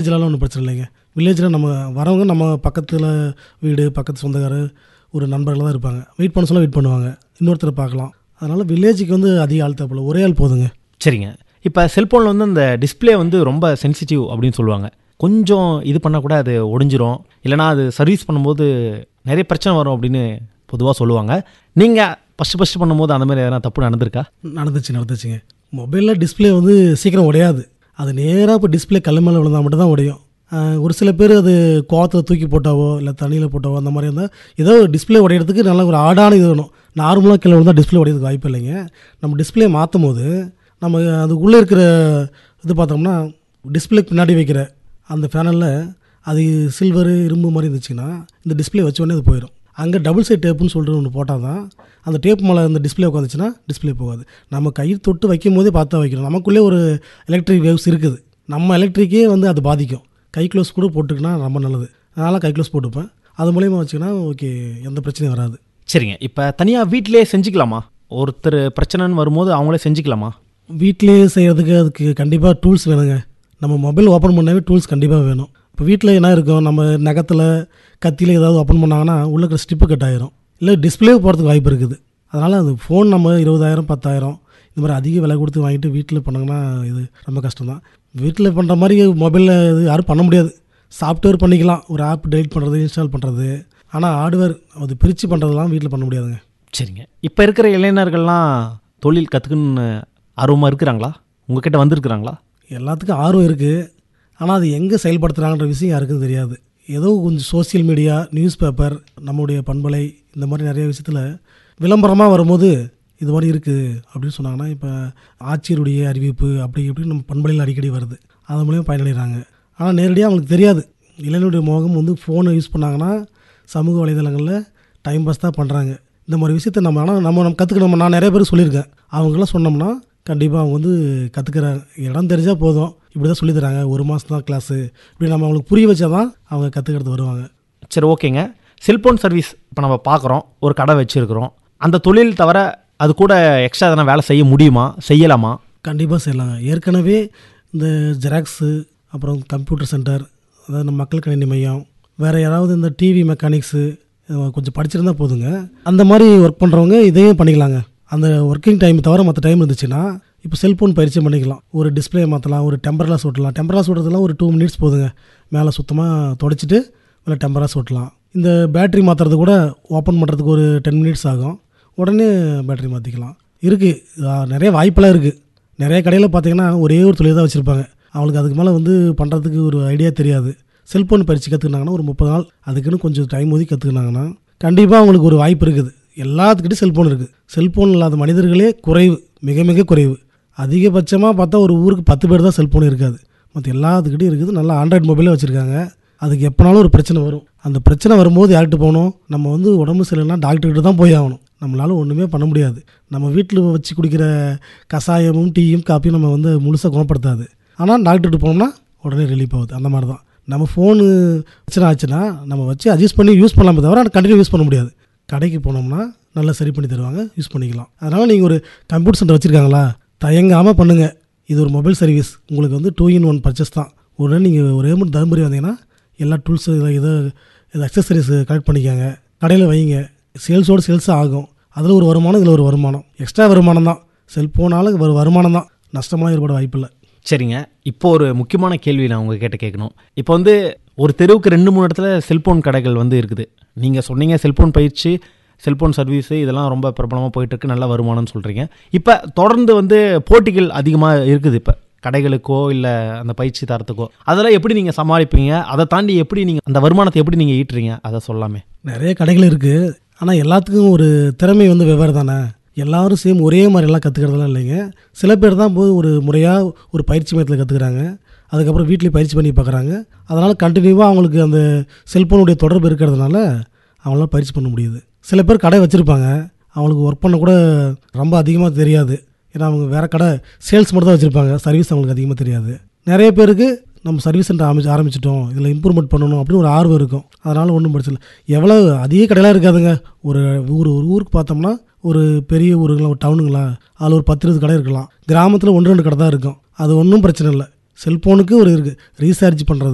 வில்லேஜ்லலாம் ஒன்றும் பிரச்சனை இல்லைங்க வில்லேஜில் நம்ம வரவங்க நம்ம பக்கத்தில் வீடு பக்கத்து சொந்தக்காரர் ஒரு நண்பர்கள் தான் இருப்பாங்க வெயிட் பண்ண சொல்ல வெயிட் பண்ணுவாங்க இன்னொருத்தரை பார்க்கலாம் அதனால் வில்லேஜுக்கு வந்து அதிக ஆள் தேவைப்படல ஒரே ஆள் போதுங்க சரிங்க இப்போ செல்ஃபோனில் வந்து அந்த டிஸ்ப்ளே வந்து ரொம்ப சென்சிட்டிவ் அப்படின்னு சொல்லுவாங்க கொஞ்சம் இது பண்ணால் கூட அது ஒடிஞ்சிரும் இல்லைனா அது சர்வீஸ் பண்ணும்போது நிறைய பிரச்சனை வரும் அப்படின்னு பொதுவாக சொல்லுவாங்க நீங்கள் ஃபஸ்ட்டு ஃபஸ்ட்டு பண்ணும்போது அந்த மாதிரி எதனா தப்பு நடந்திருக்கா நடந்துச்சு நடந்துச்சுங்க மொபைலில் டிஸ்ப்ளே வந்து சீக்கிரம் உடையாது அது நேராக இப்போ டிஸ்ப்ளே கல் மேலே விழுந்தால் மட்டும் தான் உடையும் ஆஹ் ஒரு சில பேர் அது கோவத்தில் தூக்கி போட்டாவோ இல்லை தண்ணியில் போட்டாவோ அந்த மாதிரி இருந்தால் ஏதோ டிஸ்ப்ளே உடையிறதுக்கு நல்ல ஒரு ஆடான இது வேணும் நார்மலாக கீழே விழுந்தால் டிஸ்ப்ளே உடையிறதுக்கு வாய்ப்பு இல்லைங்க நம்ம டிஸ்ப்ளே மாற்றும் போது நம்ம அதுக்குள்ளே இருக்கிற இது பார்த்தோம்னா டிஸ்ப்ளேக்கு பின்னாடி வைக்கிற அந்த பேனலில் அது சில்வரு இரும்பு மாதிரி இருந்துச்சுன்னா இந்த டிஸ்ப்ளே வச்ச உடனே அது போயிடும் அங்கே டபுள் சைட் டேப்புன்னு சொல்லிட்டு ஒன்று போட்டால் தான் அந்த டேப் மேலே அந்த டிஸ்ப்ளே உட்காந்துச்சுன்னா டிஸ்ப்ளே போகாது நம்ம கை தொட்டு வைக்கும் போதே பார்த்தா வைக்கணும் நமக்குள்ளே ஒரு எலக்ட்ரிக் வேவ்ஸ் இருக்குது நம்ம எலக்ட்ரிக்கே வந்து அது பாதிக்கும் கை க்ளோஸ் கூட போட்டுக்கினா ரொம்ப நல்லது அதனால் கை க்ளோஸ் போட்டுப்பேன் அது மூலியமாக வச்சுக்கினா ஓகே எந்த பிரச்சனையும் வராது சரிங்க இப்போ தனியாக வீட்டிலே செஞ்சுக்கலாமா ஒருத்தர் பிரச்சனைன்னு வரும்போது அவங்களே செஞ்சுக்கலாமா வீட்டிலேயே செய்கிறதுக்கு அதுக்கு கண்டிப்பாக டூல்ஸ் வேணுங்க நம்ம மொபைல் ஓப்பன் பண்ணவே டூல்ஸ் கண்டிப்பாக வேணும் இப்போ வீட்டில் என்ன இருக்கும் நம்ம நகத்தில் கத்தியில் ஏதாவது ஓப்பன் பண்ணாங்கன்னா உள்ள இருக்கிற ஸ்டிப்பு கட் ஆயிரும் இல்லை டிஸ்பிளே போகிறதுக்கு வாய்ப்பு இருக்குது அதனால் அது ஃபோன் நம்ம இருபதாயிரம் பத்தாயிரம் இந்த மாதிரி அதிக விலை கொடுத்து வாங்கிட்டு வீட்டில் பண்ணாங்கன்னா இது ரொம்ப கஷ்டம் தான் வீட்டில் பண்ணுற மாதிரி மொபைலில் இது யாரும் பண்ண முடியாது சாஃப்ட்வேர் பண்ணிக்கலாம் ஒரு ஆப் டெலிட் பண்ணுறது இன்ஸ்டால் பண்ணுறது ஆனால் ஹார்ட்வேர் அது பிரித்து பண்ணுறதுலாம் வீட்டில் பண்ண முடியாதுங்க சரிங்க இப்போ இருக்கிற இளைஞர்கள்லாம் தொழில் கற்றுக்குன்னு ஆர்வமாக இருக்கிறாங்களா உங்ககிட்ட வந்திருக்கிறாங்களா எல்லாத்துக்கும் ஆர்வம் இருக்குது ஆனால் அது எங்கே செயல்படுத்துகிறாங்கன்ற விஷயம் யாருக்கும் தெரியாது ஏதோ கொஞ்சம் சோஷியல் மீடியா நியூஸ் பேப்பர் நம்முடைய பண்பலை இந்த மாதிரி நிறைய விஷயத்தில் விளம்பரமாக வரும்போது இது மாதிரி இருக்குது அப்படின்னு சொன்னாங்கன்னா இப்போ ஆட்சியருடைய அறிவிப்பு அப்படி இப்படி நம்ம பண்பலையில் அடிக்கடி வருது அது மூலியம் பயனடைகிறாங்க ஆனால் நேரடியாக அவங்களுக்கு தெரியாது இளைஞருடைய முகம் வந்து ஃபோனை யூஸ் பண்ணாங்கன்னா சமூக வலைதளங்களில் டைம் பாஸ் தான் பண்ணுறாங்க இந்த மாதிரி விஷயத்த நம்ம ஆனால் நம்ம நம்ம கற்றுக்கணும் நான் நிறைய பேர் சொல்லியிருக்கேன் அவங்களாம் சொன்னோம்னா கண்டிப்பாக அவங்க வந்து கற்றுக்கிறாங்க இடம் தெரிஞ்சால் போதும் இப்படி தான் சொல்லித் தராங்க ஒரு மாதம் தான் கிளாஸு இப்படி நம்ம அவங்களுக்கு புரிய வச்சா தான் அவங்க கற்றுக்கிறது வருவாங்க சரி ஓகேங்க செல்ஃபோன் சர்வீஸ் இப்போ நம்ம பார்க்குறோம் ஒரு கடை வச்சுருக்கிறோம் அந்த தொழில் தவிர அது கூட எக்ஸ்ட்ரா எதனா வேலை செய்ய முடியுமா செய்யலாமா கண்டிப்பாக செய்யலாங்க ஏற்கனவே இந்த ஜெராக்ஸு அப்புறம் கம்ப்யூட்டர் சென்டர் அதாவது நம்ம மக்கள் கணினி மையம் வேறு யாராவது இந்த டிவி மெக்கானிக்ஸு கொஞ்சம் படிச்சிருந்தா போதுங்க அந்த மாதிரி ஒர்க் பண்ணுறவங்க இதையும் பண்ணிக்கலாங்க அந்த ஒர்க்கிங் டைம் தவிர மற்ற டைம் இருந்துச்சுன்னா இப்போ செல்ஃபோன் பயிற்சி பண்ணிக்கலாம் ஒரு டிஸ்பிளே மாற்றலாம் ஒரு டெம்பர்லாஸ் ஓட்டலாம் டெம்பர்லாஸ் ஓட்டுறதுலாம் ஒரு டூ மினிட்ஸ் போதுங்க மேலே சுத்தமாக தொடச்சிட்டு மேலே டெம்பராஸ் ஓட்டலாம் இந்த பேட்டரி மாற்றுறது கூட ஓப்பன் பண்ணுறதுக்கு ஒரு டென் மினிட்ஸ் ஆகும் உடனே பேட்டரி மாற்றிக்கலாம் இருக்குது நிறைய வாய்ப்பெல்லாம் இருக்குது நிறைய கடையில் பார்த்தீங்கன்னா ஒரே ஒரு தொழில் தான் வச்சுருப்பாங்க அவங்களுக்கு அதுக்கு மேலே வந்து பண்ணுறதுக்கு ஒரு ஐடியா தெரியாது செல்ஃபோன் பயிற்சி கற்றுக்கினாங்கன்னா ஒரு முப்பது நாள் அதுக்குன்னு கொஞ்சம் டைம் ஒதுக்கி கற்றுக்கினாங்கன்னா கண்டிப்பாக அவங்களுக்கு ஒரு வாய்ப்பு இருக்குது எல்லாத்துக்கிட்டையும் செல்ஃபோன் இருக்குது செல்ஃபோன் இல்லாத மனிதர்களே குறைவு மிக மிக குறைவு அதிகபட்சமாக பார்த்தா ஒரு ஊருக்கு பத்து பேர் தான் செல்ஃபோன் இருக்காது மற்ற எல்லாத்துக்கிட்டையும் இருக்குது நல்லா ஆண்ட்ராய்டு மொபைலே வச்சுருக்காங்க அதுக்கு எப்போனாலும் ஒரு பிரச்சனை வரும் அந்த பிரச்சனை வரும்போது யார்கிட்ட போகணும் நம்ம வந்து உடம்பு சரியில்லைனா டாக்டர்கிட்ட தான் போய் ஆகணும் நம்மளால் ஒன்றுமே பண்ண முடியாது நம்ம வீட்டில் வச்சு குடிக்கிற கஷாயமும் டீயும் காப்பியும் நம்ம வந்து முழுசாக குணப்படுத்தாது ஆனால் டாக்டர்கிட்ட போனோம்னா உடனே ரிலீஃப் ஆகுது அந்த மாதிரி தான் நம்ம ஃபோனு பிரச்சனை ஆச்சுன்னா நம்ம வச்சு அட்ஜஸ்ட் பண்ணி யூஸ் பண்ணலாமே தவிர கண்டினியூ யூஸ் பண்ண முடியாது கடைக்கு போனோம்னா நல்லா சரி பண்ணி தருவாங்க யூஸ் பண்ணிக்கலாம் அதனால் நீங்கள் ஒரு கம்ப்யூட்டர் சென்டர் வச்சுருக்காங்களா தயங்காமல் பண்ணுங்கள் இது ஒரு மொபைல் சர்வீஸ் உங்களுக்கு வந்து டூ இன் ஒன் பர்ச்சேஸ் தான் உடனே நீங்கள் ஒரே மட்டும் தருமபுரி வந்தீங்கன்னா எல்லா டூல்ஸு இதை இதை இது அக்சசரிஸ் கலெக்ட் பண்ணிக்கோங்க கடையில் வைங்க சேல்ஸோடு சேல்ஸாக ஆகும் அதில் ஒரு வருமானம் இதில் ஒரு வருமானம் எக்ஸ்ட்ரா வருமானம் தான் செல்ஃபோனால் ஒரு வருமானம் தான் நஷ்டமாக ஏற்பட வாய்ப்பில்லை சரிங்க இப்போ ஒரு முக்கியமான கேள்வி நான் உங்ககிட்ட கேட்கணும் இப்போ வந்து ஒரு தெருவுக்கு ரெண்டு மூணு இடத்துல செல்ஃபோன் கடைகள் வந்து இருக்குது நீங்கள் சொன்னீங்க செல்ஃபோன் பயிற்சி செல்ஃபோன் சர்வீஸு இதெல்லாம் ரொம்ப பிரபலமாக போயிட்டுருக்கு நல்ல வருமானம்னு சொல்கிறீங்க இப்போ தொடர்ந்து வந்து போட்டிகள் அதிகமாக இருக்குது இப்போ கடைகளுக்கோ இல்லை அந்த பயிற்சி தரத்துக்கோ அதெல்லாம் எப்படி நீங்கள் சமாளிப்பீங்க அதை தாண்டி எப்படி நீங்கள் அந்த வருமானத்தை எப்படி நீங்கள் ஈட்டுறீங்க அதை சொல்லாமே நிறைய கடைகள் இருக்குது ஆனால் எல்லாத்துக்கும் ஒரு திறமை வந்து வெவ்வேறு தானே எல்லாரும் சேம் ஒரே மாதிரிலாம் கற்றுக்கிறதுலாம் இல்லைங்க சில பேர் தான் போய் ஒரு முறையாக ஒரு பயிற்சி மையத்தில் கற்றுக்குறாங்க அதுக்கப்புறம் வீட்டிலேயே பயிற்சி பண்ணி பார்க்குறாங்க அதனால் கண்டினியூவாக அவங்களுக்கு அந்த செல்ஃபோனுடைய தொடர்பு இருக்கிறதுனால அவங்களால பயிற்சி பண்ண முடியுது சில பேர் கடை வச்சுருப்பாங்க அவங்களுக்கு ஒர்க் பண்ண கூட ரொம்ப அதிகமாக தெரியாது ஏன்னா அவங்க வேறு கடை சேல்ஸ் மட்டும் தான் வச்சுருப்பாங்க சர்வீஸ் அவங்களுக்கு அதிகமாக தெரியாது நிறைய பேருக்கு நம்ம சர்வீஸ் சென்டர் ஆரம்பிச்சு ஆரம்பிச்சிட்டோம் இதில் இம்ப்ரூவ்மெண்ட் பண்ணணும் அப்படின்னு ஒரு ஆர்வம் இருக்கும் அதனால் ஒன்றும் பிரச்சனை இல்லை எவ்வளோ அதிக கடையெல்லாம் இருக்காதுங்க ஒரு ஊர் ஒரு ஊருக்கு பார்த்தோம்னா ஒரு பெரிய ஊருங்களா ஒரு டவுனுங்களா அதில் ஒரு பத்து இருபது கடை இருக்கலாம் கிராமத்தில் ஒன்று ரெண்டு கடை தான் இருக்கும் அது ஒன்றும் பிரச்சனை இல்லை செல்ஃபோனுக்கு ஒரு இருக்குது ரீசார்ஜ் பண்ணுறது